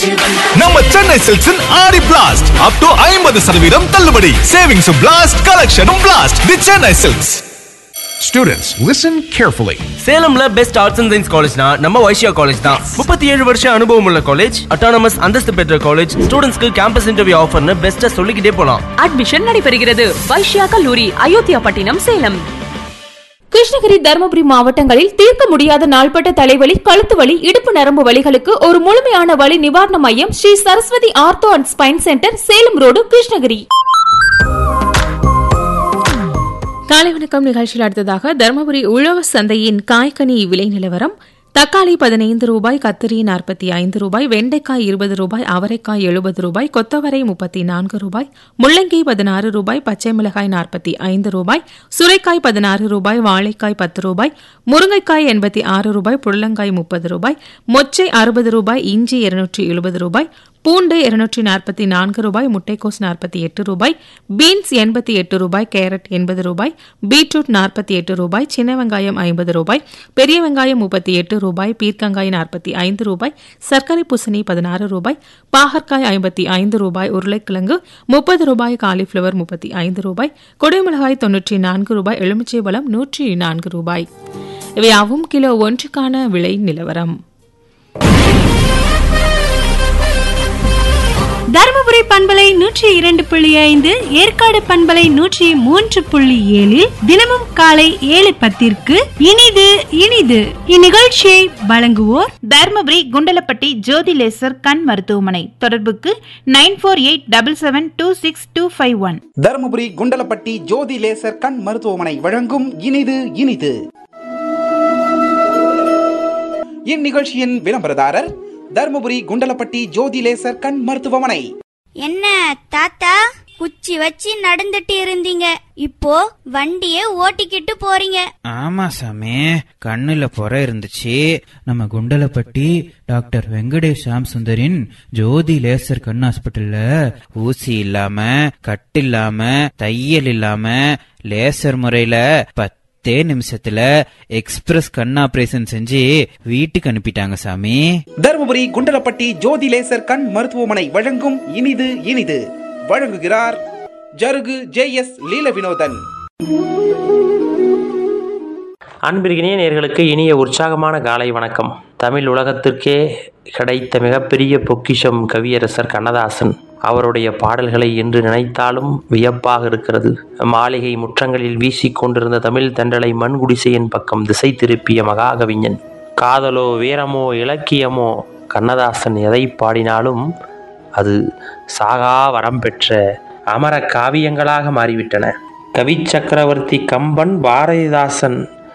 நம்ம சென்னை சில்க்ஸின் ஆடி blast up to ஐம்பது சதவீதம் தள்ளுபடி சேவிங்ஸும் பிளாஸ்ட் கலெக்ஷனும் blast the Chennai silks Students, listen carefully. சேலம்ல பெஸ்ட் ஆர்ட்ஸ் அண்ட் சயின்ஸ் காலேஜ்னா நம்ம வைஷ்யா காலேஜ் தான் முப்பத்தி ஏழு வருஷம் அனுபவம் உள்ள காலேஜ் அட்டானமஸ் அந்தஸ்து பெற்ற காலேஜ் ஸ்டூடெண்ட்ஸ்க்கு கேம்பஸ் இன்டர்வியூ ஆஃபர்னு பெஸ்ட்டா சொல்லிக்கிட்டே போலாம் அட்மிஷன் நடைபெறுகிறது வைஷ்யா கல்லூரி அயோத்தியா பட்டினம் சேலம் கிருஷ்ணகிரி தருமபுரி மாவட்டங்களில் தீர்க்க முடியாத நாள்பட்ட தலைவலி கழுத்து வலி இடுப்பு நரம்பு வலிகளுக்கு ஒரு முழுமையான வலி நிவாரண மையம் Sri Saraswathi ortho and spine centre Salem road Krishnagiri காலை வணக்கம் நிகழ்ச்சியில் அடுத்ததாக தருமபுரி உழவர் சந்தையின் காய்கனி விலை நிலவரம் தக்காளி பதினைந்து ரூபாய் கத்திரி நாற்பத்தி ஐந்து ரூபாய் வெண்டைக்காய் இருபது ரூபாய் அவரைக்காய் எழுபது ரூபாய் கொத்தவரை முப்பத்தி நான்கு ரூபாய் முள்ளங்கி பதினாறு ரூபாய் பச்சை மிளகாய் நாற்பத்தி ஐந்து ரூபாய் சுரைக்காய் பதினாறு ரூபாய் வாழைக்காய் பத்து ரூபாய் முருங்கைக்காய் எண்பத்தி ஆறு ரூபாய் புடலங்காய் முப்பது ரூபாய் மொச்சை அறுபது ரூபாய் இஞ்சி இருநூற்றி எழுபது ரூபாய் பூண்டு இருநூற்றி நாற்பத்தி நான்கு ரூபாய் முட்டைக்கோஸ் நாற்பத்தி எட்டு ரூபாய் பீன்ஸ் எண்பத்தி எட்டு ரூபாய் கேரட் எண்பது ரூபாய் பீட்ரூட் நாற்பத்தி எட்டு ரூபாய் சின்ன வெங்காயம் ஐம்பது ரூபாய் பெரிய வெங்காயம் முப்பத்தி எட்டு ரூபாய் பீர்க்கங்காய் நாற்பத்தி ஐந்து ரூபாய் சர்க்கரை பூசணி பதினாறு ரூபாய் பாகற்காய் ஐம்பத்தி ஐந்து ரூபாய் உருளைக்கிழங்கு முப்பது ரூபாய் காலிஃபிளவர் முப்பத்தி ஐந்து ரூபாய் கொடைமிளகாய் தொன்னூற்றி நான்கு ரூபாய் எலுமிச்சை பழம் நூற்றி நான்கு ரூபாய் இவையாவும் கிலோ ஒன்றுக்கான விலை நிலவரம் தருமபுரி பண்பலை நூற்றி இரண்டு புள்ளி ஐந்து ஏற்காடு பண்பலை நூற்றி மூன்று புள்ளி ஏழில் தினமும் காலை ஏழு பத்திற்கு இனிது இனிது இந்நிகழ்ச்சியை வழங்குவோர் தர்மபுரி குண்டலப்பட்டி ஜோதி லேசர் கண் மருத்துவமனை தொடர்புக்கு nine four eight double seven two six two five one Dharmapuri Kundalapatti Jyothi laser கண் மருத்துவமனை வழங்கும் இனிது இனிது இந்நிகழ்ச்சியின் விளம்பரதாரர் தருமபுரி குண்டலப்பட்டி ஜோதி லேசர் கண் மருத்துவமனை என்ன தாத்தா குச்சி வச்சு நடந்துட்டு இருந்தீங்க இப்போ வண்டியே ஓட்டிக்கிட்டு போறீங்க ஆமா சாமி கண்ணுல புற இருந்துச்சு நம்ம குண்டலப்பட்டி டாக்டர் வெங்கடேஷ் சாம் சுந்தரின் ஜோதி லேசர் கண் ஹாஸ்பிட்டல்ல ஊசி இல்லாம கட்டு இல்லாம தையல் இல்லாம லேசர் முறையில பத்தே நிமிஷத்துல எக்ஸ்பிரஸ் கண் ஆபரேஷன் செஞ்சு வீட்டுக்கு அனுப்பிட்டாங்க சாமி தருமபுரி குண்டலப்பட்டி ஜோதி லேசர் கண் மருத்துவமனை வழங்கும் இனிது இனிது வழங்குகிறார் ஜருகு ஜே எஸ் லீல வினோதன் அன்பிற்கினிய நேர்களுக்கு இனிய உற்சாகமான காலை வணக்கம் தமிழ் உலகத்திற்கே கிடைத்த மிகப்பெரிய பொக்கிஷம் கவியரசர் கண்ணதாசன் அவருடைய பாடல்களை என்று நினைத்தாலும் வியப்பாக இருக்கிறது மாளிகை முற்றங்களில் வீசிக் கொண்டிருந்த தமிழ் தென்றலை மண்குடிசையின் பக்கம் திசை திருப்பிய மகாகவிஞன் காதலோ வீரமோ இலக்கியமோ கண்ணதாசன் எதை பாடினாலும் அது சாகா வரம் பெற்ற அமர காவியங்களாக மாறிவிட்டன கவி சக்கரவர்த்தி கம்பன் பாரதிதாசன்